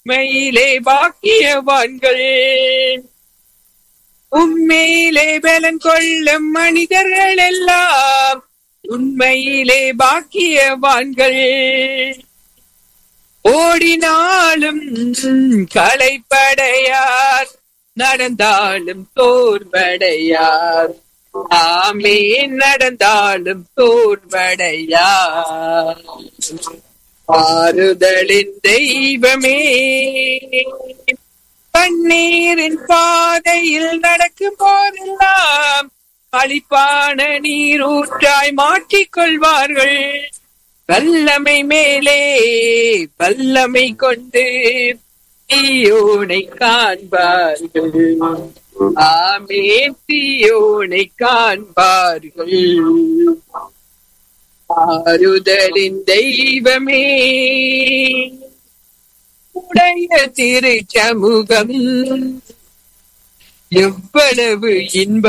மெயிலே பாக்கியவான்கள் உண்மையிலே பலன் கொள்ளும் மனிதர்கள் எல்லாம் உண்மையிலே பாக்கியவான்கள் ஓடினாலும் களைப்படையார் நடந்தாலும் தோர்வடையார் ஆமே நடந்தாலும் தோர்வடையார் ஆறுதலின் தெய்வமே கண்ணீரின் பாதையில் நடக்கும் போதெல்லாம் அழிப்பான நீரூற்றாய் மாற்றிக் கொள்வார்கள் வல்லமை மேலே வல்லமை கொண்டு தீயோனை காண்பார்கள் ஆமே தீயோனை காண்பார்கள் ஆறுதலின் தெய்வமே உடைய திரு சமூகம் எவ்வளவு இன்ப